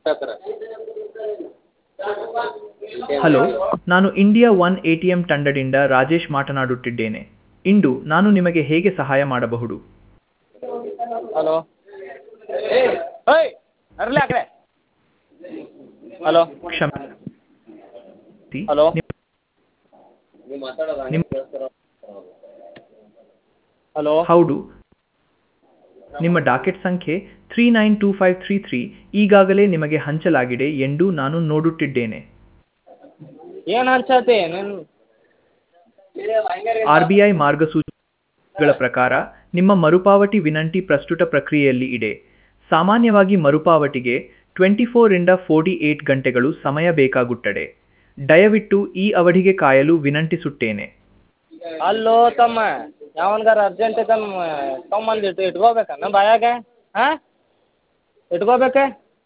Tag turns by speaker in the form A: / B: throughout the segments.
A: hello ನಾನು India one A T M ತಂಡದಿಂದ ರಾಜೇಶ್ ಮಾತನಾಡುತ್ತಿದ್ದೇನೆ ಇಂದು ನಾನು ನಿಮಗೆ ಹೇಗೆ ಸಹಾಯ ಮಾಡಬಹುದು
B: ಹಲೋ ಹೇಯ್ ಅರ್ಲಿ ಆ ಕಡೆ ಹಲೋ
A: ಕ್ಷಮಿಸಿ
B: ಹಲೋ
A: ನಿಮ್ಮ
B: ಹಲೋ
A: ಹೌದು ನಿಮ್ಮ ಡಾಕೆಟ್ ಸಂಖ್ಯೆ three nine two five three three ಈಗಾಗಲೇ ನಿಮಗೆ ಹಂಚಲಾಗಿದೆ ಎಂದು ನಾನು ನೋಡುತ್ತಿದ್ದೇನೆ
B: ಏನು ಹಂಚತಿ ನಿನ್
A: ಆರ್ ಬಿ ಐ ಮಾರ್ಗಸೂಚಿಗಳ ಪ್ರಕಾರ ನಿಮ್ಮ ಮರುಪಾವತಿ ವಿನಂತಿ ಪ್ರಸ್ತುತ ಪ್ರಕ್ರಿಯೆಯಲ್ಲಿ ಇದೆ ಸಾಮಾನ್ಯವಾಗಿ ಮರುಪಾವತಿಗೆ ಟ್ವೆಂಟಿ ಫೋರಿಂದ ಫೋರ್ಟಿ ಏಟ್ ಗಂಟೆಗಳು ಸಮಯ ಬೇಕಾಗುತ್ತದೆ ದಯವಿಟ್ಟು ಈ ಅವಧಿಗೆ ಕಾಯಲು ವಿನಂತಿಸುತ್ತೇನೆ
B: ಅಲ್ಲೋ ತಮ್ಮ ಯಾವನ್ಗಾರ ಅರ್ಜೆಂಟ್ ಐತಮ್ಮ ತೊಗೊಂಬಂದು ಇಟ್ಟು ಇಟ್ಕೋಬೇಕನ್ನ ಬಾಯಾಗ ಹಾಂ ಇಟ್ಕೋಬೇಕೆ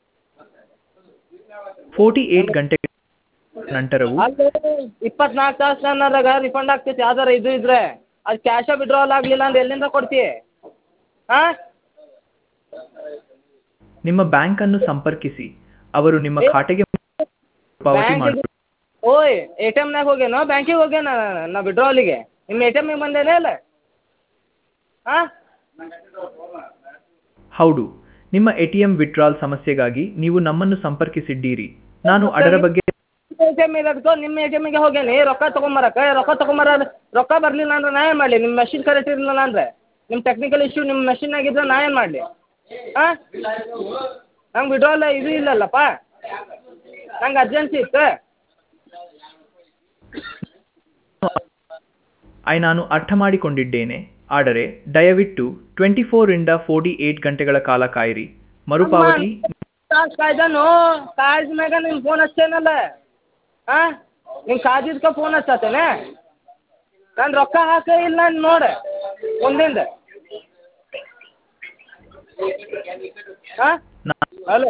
A: ಫೋರ್ಟಿ ಏಟ್ ಗಂಟೆ ನಂತರವೂ
B: ಅಲ್ಲಿ ಇಪ್ಪತ್ನಾಲ್ಕು ತಾಸು ಅನ್ನೋದಾಗ ರಿಫಂಡ್ ಆಗ್ತೈತಿ ಯಾವ್ದಾರ ಇದು ಇದ್ರೆ ಅದು ಕ್ಯಾಶ ವಿಡ್ರಾವಲ್ ಆಗಲಿಲ್ಲ ಅಂದ್ರೆ ಎಲ್ಲಿಂದ ಕೊಡ್ತಿ ಹಾಂ
A: ನಿಮ್ಮ ಬ್ಯಾಂಕನ್ನು ಸಂಪರ್ಕಿಸಿ ಅವರು ನಿಮ್ಮ ಖಾತೆಗೆ ಪಾವತಿ ಮಾಡಿ
B: ಓಯ್ ಎ ಟಿ ಎಮ್ನಾಗ ಹೋಗ್ಯಾನೋ ಬ್ಯಾಂಕಿಗೆ ಹೋಗ್ಯಾನ ನಾ ವಿಡ್ರಾವಲಿಗೆ ನಿಮ್ಮ ಎ ಟಿ ಎಮ್ಮಿಗೆ ಬಂದೇನೇ ಅಲ್ಲ ಹಾಂ
A: ಹೌದು ನಿಮ್ಮ ಎ ಟಿ ಎಂ ವಿಡ್ರಾಲ್ ಸಮಸ್ಯೆಗಾಗಿ ನೀವು ನಮ್ಮನ್ನು ಸಂಪರ್ಕಿಸಿದ್ದೀರಿ ನಾನು ಅದರ ಬಗ್ಗೆ
B: ಎ ಟಿ ಎಮ್ ಇರೋದಕ್ಕೋ ನಿಮ್ಮ ಎ ಟಿ ಎಮ್ಮಿಗೆ ಹೋಗ್ಯಾನಿ ರೊಕ್ಕ ತೊಗೊಂಬರಕ್ಕೆ ರೊಕ್ಕ ತೊಗೊಂಬರ ರೊಕ್ಕ ಬರಲಿಲ್ಲ ಅಂದ್ರೆ ನಾ ಏನು ಮಾಡಲಿ ನಿಮ್ಮ ಮೆಷಿನ್ ಕರೆಕ್ಟ್ ಇರಲಿಲ್ಲ ಅಂದರೆ ನಿಮ್ಮ ಟೆಕ್ನಿಕಲ್ ಇಶ್ಯೂ ನಿಮ್ಮ ಮೆಷಿನ್ನಾಗ ಇದ್ರೆ ನಾ ಏನು ಮಾಡಲಿ ಹಾಂ ನಂಗೆ ವಿಡ್ರಾಲ್ ಇದು ಇಲ್ಲಲ್ಲಪ್ಪ ನಂಗೆ ಅರ್ಜೆನ್ಸಿ ಇತ್ತು
A: ಐ ನಾನು ಅರ್ಥ ಮಾಡಿಕೊಂಡಿದ್ದೇನೆ ಆದರೆ ದಯವಿಟ್ಟು ಟ್ವೆಂಟಿ ಫೋರಿಂದ ಫೋರ್ಟಿ ಏಟ್ ಗಂಟೆಗಳ ಕಾಲ ಕಾಯಿರಿ ಮರುಪಾವತಿ
B: ತಾಸು ಕಾಯ್ದಾನು ಕಾಯ್ದ ಮ್ಯಾಗ ನಿನ್ನ ಫೋನ್ ಹಚ್ಚೇನಲ್ಲ ಹಾಂ ನಿಂಗೆ ಕಾದಿದ್ಕೆ ಫೋನ್ ಹಚ್ಚತ್ತೇನೆ ನಾನು ರೊಕ್ಕ ಹಾಕೇ ಇಲ್ಲ ನೋಡು ಮುಂದಿಂದ ಹಾಂ
A: ನಾ-
B: ಹಲೋ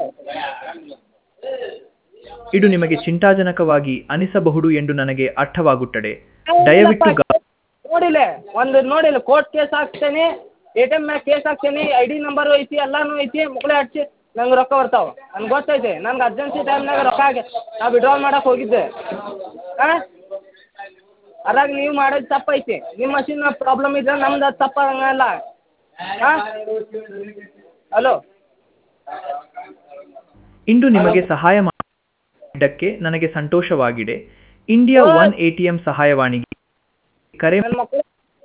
A: ಇದು ನಿಮಗೆ ಚಿಂತಾಜನಕವಾಗಿ ಅನಿಸಬಹುದು ಎಂದು ನನಗೆ ಅರ್ಥವಾಗುತ್ತದೆ ದಯವಿಟ್ಟು ಗಾ-
B: ನೋಡಿಲ್ಲ ಒಂದು ನೋಡಿಲ್ಲ ಕೋರ್ಟ್ ಕೇಸ್ ಹಾಕ್ತೇನೆ ಎ ಟಿ ಎಮ್ ಮ್ಯಾಗ ಕೇಸ್ ಹಾಕ್ತೇನೆ ಐ ಡಿ ನಂಬರು ಐತಿ ಎಲ್ಲಾನು ಐತಿ ಮುಕ್ಳೆ ಹಚ್ಚಿ ನಂಗೆ ರೊಕ್ಕ ಬರ್ತಾವೆ ನನ್ಗೆ ಗೊತ್ತೈತೆ ನನ್ಗೆ ಅರ್ಜೆನ್ಸಿ ಟೈಮ್ನಾಗ ರೊಕ್ಕ ಆಗಿ ನಾ ವಿಡ್ರಾಲ್ ಮಾಡಕ್ಕೆ ಹೋಗಿದ್ದೆ ಹಾಂ ಅದ್ರಾಗ ನೀವು ಮಾಡೋದು ತಪ್ಪೈತಿ ನಿಮ್ಮ ಮಷಿನ್ ಪ್ರಾಬ್ಲಮ್ ಇದ್ರೆ ನಮ್ದು ಅದು ತಪ್ಪಾಗಂಗಲ್ಲ ಹಾಂ ಹಲೋ
A: ಇಂದು ನಿಮಗೆ ಸಹಾಯ ಮಾಡಿದ್ದಕ್ಕೆ ನನಗೆ ಸಂತೋಷವಾಗಿದೆ India one A T M ಸಹಾಯವಾಣಿಗೆ ಕರೆ
B: ನನ್ನ ಮಕ್ಕಳು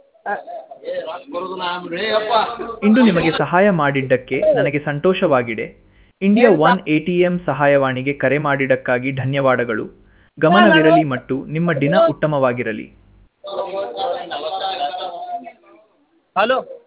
A: ಇಂದು ನಿಮಗೆ ಸಹಾಯ ಮಾಡಿದ್ದಕ್ಕೆ ನನಗೆ ಸಂತೋಷವಾಗಿದೆ India one A T M ಸಹಾಯವಾಣಿಗೆ ಕರೆ ಮಾಡಿದ್ದಕ್ಕಾಗಿ ಧನ್ಯವಾದಗಳು ಗಮನವಿರಲಿ ಮತ್ತು ನಿಮ್ಮ ದಿನ ಉತ್ತಮವಾಗಿರಲಿ
B: ಹಲೋ